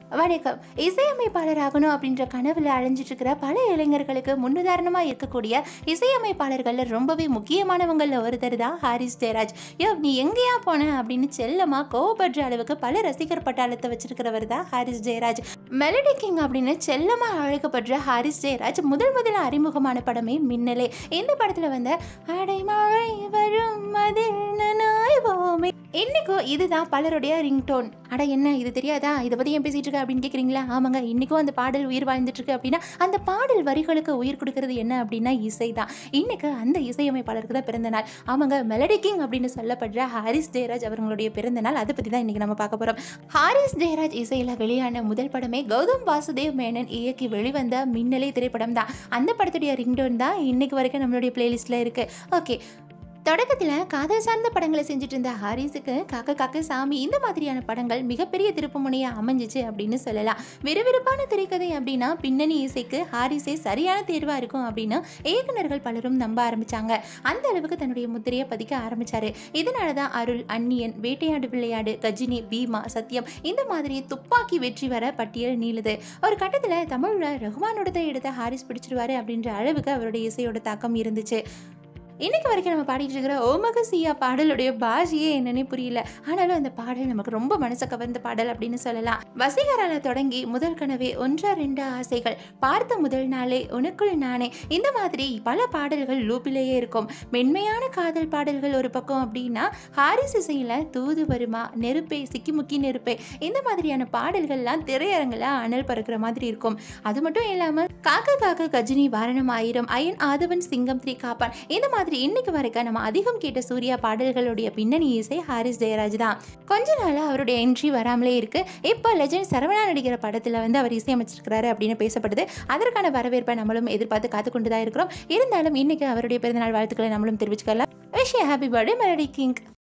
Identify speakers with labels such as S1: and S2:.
S1: வணக்கம் இசையமைப்பாளர் ஆகணும் அப்படின்ற கனவுல அலைஞ்சிட்டு இருக்கிற பல இளைஞர்களுக்கு முன்னுதாரணமாக இருக்கக்கூடிய இசையமைப்பாளர்களில் ரொம்பவே முக்கியமானவங்களில் ஒருத்தர் தான் ஹாரிஸ் ஜெயராஜ் யோ நீ எங்கேயா போன அப்படின்னு செல்லமாக கோவப்படுற அளவுக்கு பல ரசிகர் பட்டாளத்தை வச்சிருக்கிறவர் தான் ஹாரிஸ் ஜெயராஜ் மெலடி கிங் அப்படின்னு செல்லமாக அழைக்கப்படுற ஹாரிஸ் ஜெயராஜ் முதல் முதல்ல அறிமுகமான படமே மின்னலே இந்த படத்தில் வந்த அடைமழை வரும் அதில் நனாய்வோமே இன்னைக்கும் இதுதான் பலருடைய ரிங்டோன் அட என்ன இது தெரியாதா இதை பற்றி ஏன் பேசிட்டு இருக்க அப்படின்னு கேட்குறீங்களா ஆமாங்க இன்னைக்கும் அந்த பாடல் உயிர் வாழ்ந்துட்டு இருக்கு அப்படின்னா அந்த பாடல் வரிகளுக்கு உயிர் கொடுக்கறது என்ன அப்படின்னா இசை தான் இன்னைக்கு அந்த இசையமைப்பாளருக்கு தான் பிறந்த நாள் ஆமாங்க மெலடி கிங் அப்படின்னு சொல்லப்படுற ஹாரிஸ் ஜெயராஜ் அவங்களுடைய பிறந்த நாள் அதை பற்றி தான் இன்னைக்கு நம்ம பார்க்க போகிறோம் ஹாரிஸ் ஜெயராஜ் இசையில் வெளியான முதல் படமே கௌதம் வாசுதேவ் மேனன் இயக்கி வெளிவந்த மின்னலே திரைப்படம் தான் அந்த படத்துடைய ரிங்டோன் தான் இன்னைக்கு வரைக்கும் நம்மளுடைய பிளேலிஸ்ட்டில் இருக்கு ஓகே தொடக்கத்தில் காதல் சார்ந்த படங்களை செஞ்சுட்டு இருந்த ஹாரிஸுக்கு காக்க காக்க சாமி இந்த மாதிரியான படங்கள் மிகப்பெரிய திருப்புமுனையாக அமைஞ்சிச்சு அப்படின்னு சொல்லலாம் விறுவிறுப்பான திரைக்கதை அப்படின்னா பின்னணி இசைக்கு ஹாரிஸே சரியான தேர்வாக இருக்கும் அப்படின்னு இயக்குனர்கள் பலரும் நம்ப ஆரம்பிச்சாங்க அந்த அளவுக்கு தன்னுடைய முத்திரையை பதிக்க ஆரம்பிச்சாரு இதனால தான் அருள் அந்நியன் வேட்டையாடு விளையாடு கஜினி பீமா சத்யம் இந்த மாதிரி துப்பாக்கி வெற்றி வர பட்டியல் நீளுது ஒரு கட்டத்தில் தமிழில் ரகுமானோட எடுத்த ஹாரிஸ் பிடிச்சிருவாரு அப்படின்ற அளவுக்கு அவருடைய இசையோட தாக்கம் இருந்துச்சு இன்னைக்கு வரைக்கும் நம்ம பாடிட்டு இருக்கிற ஓமக சியா பாடலுடைய பாஷையே என்னன்னே புரியல ஆனாலும் அந்த பாடல் நமக்கு ரொம்ப மனசை கவர்ந்த பாடல் அப்படின்னு சொல்லலாம் வசீகரால தொடங்கி முதல் கனவே ஒன்றா ரெண்டு ஆசைகள் பார்த்த முதல் நாளே உனக்குள் நானே இந்த மாதிரி பல பாடல்கள் லூப்பிலேயே இருக்கும் மென்மையான காதல் பாடல்கள் ஒரு பக்கம் அப்படின்னா ஹாரிஸ் இசையில் தூது வருமா நெருப்பே சிக்கிமுக்கி நெருப்பே இந்த மாதிரியான பாடல்கள்லாம் திரையரங்கில் அனல் பறக்கிற மாதிரி இருக்கும் அது மட்டும் இல்லாமல் காக்க காக்க கஜினி வாரணம் ஆயிரம் அயன் ஆதவன் சிங்கம் த்ரீ காப்பான் இந்த மாதிரி இன்னைக்கு வரைக்கும் நம்ம அதிகம் கேட்ட சூர்யா பாடல்களுடைய பின்னணி இசை ஹாரிஸ் ஜெயராஜ் தான் கொஞ்ச நாளாக அவருடைய என்ட்ரி வராமலே இருக்கு இப்போ லெஜண்ட் சரவணா நடிக்கிற படத்தில் வந்து அவர் இசையமைச்சிருக்கிறாரு அப்படின்னு பேசப்படுது அதற்கான வரவேற்பை நம்மளும் எதிர்பார்த்து காத்து கொண்டு தான் இருக்கிறோம் இருந்தாலும் இன்னைக்கு அவருடைய பிறந்தநாள் வாழ்த்துக்களை நம்மளும் தெரிவிச்சுக்கலாம் விஷய ஹாப்பி பர்த்டே மெலடி கிங்